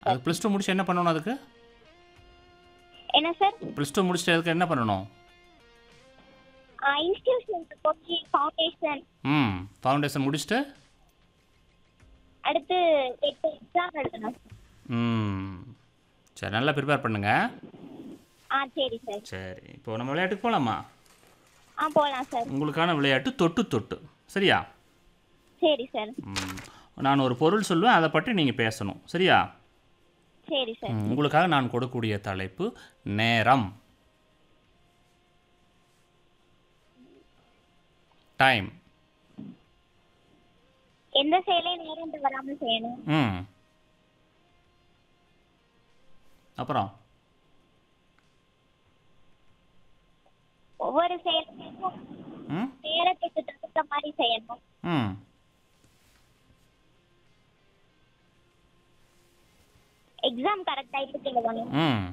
அது plus two முடிச்சு என்ன பண்ணணும் அதுக்கு என்ன சார் ப்ளஸ் டூ முடிச்சுட்டு அதுக்கு என்ன பண்ணணும் இன்ஸ்டிடியூஷனுக்கு போய் ஃபவுண்டேஷன் ம் ஃபவுண்டேஷன் முடிச்சுட்டு அடுத்து எட்டு எக்ஸாம் எழுதணும் ம் சரி நல்லா ப்ரிப்பேர் பண்ணுங்க ஆ சரி சார் சரி இப்போ நம்ம விளையாட்டுக்கு போகலாமா ஆ போகலாம் சார் உங்களுக்கான விளையாட்டு தொட்டு தொட்டு சரியா சரி சார் ம், நான் ஒரு பொருள் சொல்லுவேன் அதை பற்றி நீங்கள் பேசணும் சரியா சரி சார் ம், உங்களுக்காக நான் கொடுக்கக்கூடிய தலைப்பு நேரம் டைம் எந்த செயலையும் நேரம் தவறாமல் செய்யணும் ம் அப்புறம் ஒவ்வொரு செயலையும் ம் நேரத்துக்கு தகுந்த மாதிரி செய்யணும் ம் எக்ஸாம் கரெக்ட் டைத்துக்கு எழுதணும் ம்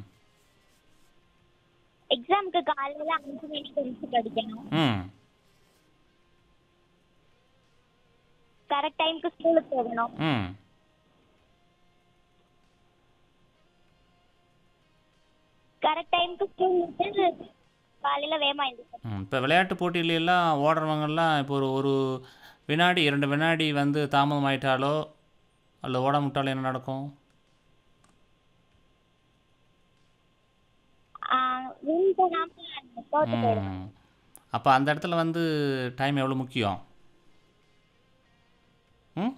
எக்ஸாமுக்கு காலையில அஞ்சு மணிக்கு எழுந்து படிக்கணும் ம் கரெக்ட் டைம்க்கு ஸ்கூலுக்கு போகணும் ம் கரெக்ட் டைம்க்கு ஸ்கூல் விட்டு காலையில வேகமா எழுந்திரிக்கணும் ம் இப்போ விளையாட்டு போட்டியிலெல்லாம் ஓடுறவங்கெல்லாம் இப்போ ஒரு ஒரு வினாடி இரண்டு வினாடி வந்து தாமதம் ஆயிட்டாலோ அல்ல ஓட விட்டாலோ என்ன நடக்கும் வின் பண்ணாம தோத்து போயிடும் ம் அப்போ அந்த இடத்துல வந்து டைம் எவ்வளோ முக்கியம் ம்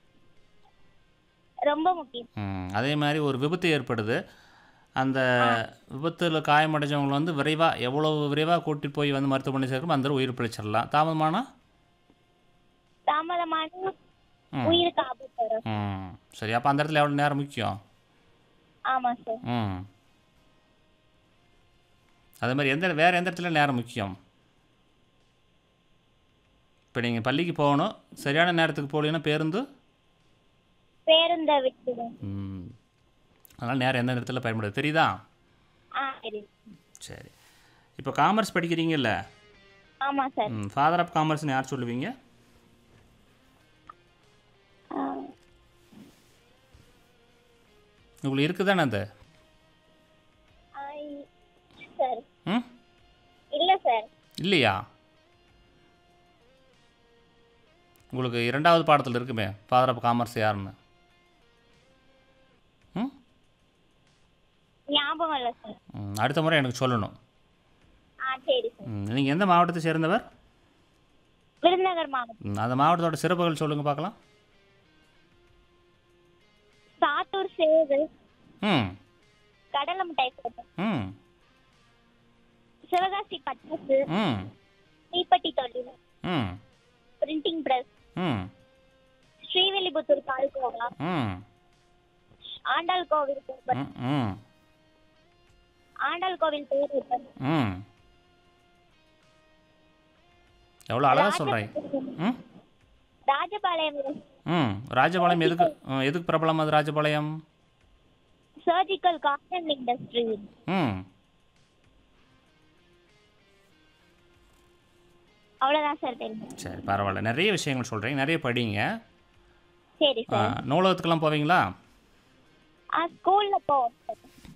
ரொம்ப முக்கியம் ம் அதே மாதிரி ஒரு விபத்து ஏற்படுது அந்த விபத்தில் காயமடைஞ்சவங்களை வந்து விரைவாக எவ்வளோ விரைவாக கூட்டிட்டு போய் வந்து மருத்துவமனை சேர்க்கணும் அந்த உயிர் பிழைச்சிடலாம் தாமதமானா தாமதமான ம். உயிருக்கு ஆபத்து வரும் ம் சரி அப்போ அந்த இடத்துல எவ்வளோ நேரம் முக்கியம் ஆமா சார் ம் அதே மாதிரி எந்த வேறு எந்த இடத்துல நேரம் முக்கியம் இப்போ நீங்கள் பள்ளிக்கு போகணும் சரியான நேரத்துக்கு போகலன்னா பேருந்து பேருந்த விட்டுடும் ம் அதனால் நேரம் எந்த இடத்துல பயன்படுது தெரியுதா ஆ சரி சரி இப்போ காமர்ஸ் படிக்கிறீங்கல்ல ஆமா சார் ம் ஃபாதர் ஆஃப் காமர்ஸ்னு யார் சொல்லுவீங்க ஆ, உங்களுக்கு இருக்குதானே அது ஆ, இ- சார் ம் இல்ல சார் இல்லையா உங்களுக்கு இரண்டாவது பாடத்தில் இருக்குமே ஃபாதர் ஆஃப் காமர்ஸ் யாருன்னு ம் ஞாபகம் இல்ல சார் ம், அடுத்த முறை எனக்கு சொல்லணும் ஆ சரி சார் நீங்கள் எந்த மாவட்டத்தை சேர்ந்தவர் விருதுநகர் மாவட்டம் ம், அந்த மாவட்டத்தோட சிறப்புகள் சொல்லுங்கள் பார்க்கலாம் சாத்தூர் சேவு ம் கடலை மிட்டாய் தோட்டம் ம் சிவகாசி பட்டாசு ம் தீப்பெட்டி தொழில் ம் பிரிண்டிங் பிரஸ் ம் ஸ்ரீவில்லிபுத்தூர் பால்கோவா ம் ஆண்டாள் கோவில் கோபுரம் ம் ம் ஆண்டாள் கோவில் பேரூர் ம் எவ்வளோ அழகாக சொல்கிறேன் ம் ராஜபாளையம் ம் ராஜபாளையம் எதுக்கு ம், எதுக்கு பிரபலம் அது ராஜபாளையம் சர்ஜிக்கல் காட்டன் இண்டஸ்ட்ரி ம் அவ்வளவுதான் சார் தெரியும் சரி பரவாயில்ல நிறைய விஷயங்கள் சொல்கிறீங்க நிறைய படிங்க சரி ஆ, சார் நூலகத்துக்கெல்லாம் போவீங்களா ஆ ஸ்கூல்ல போவோம் சார்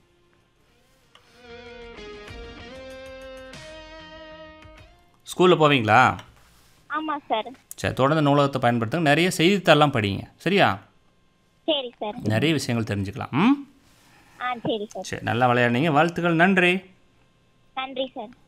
ஸ்கூலில் போவீங்களா ஆமா சார் சரி தொடர்ந்து நூலகத்தை பயன்படுத்துங்க நிறைய செய்தித்தாள்லாம் படிங்க சரியா சரி சார் நிறைய விஷயங்கள் தெரிஞ்சுக்கலாம் ம் ஆ சரி சார் சரி நல்லா விளையாடுனீங்க வாழ்த்துக்கள் நன்றி நன்றி சார்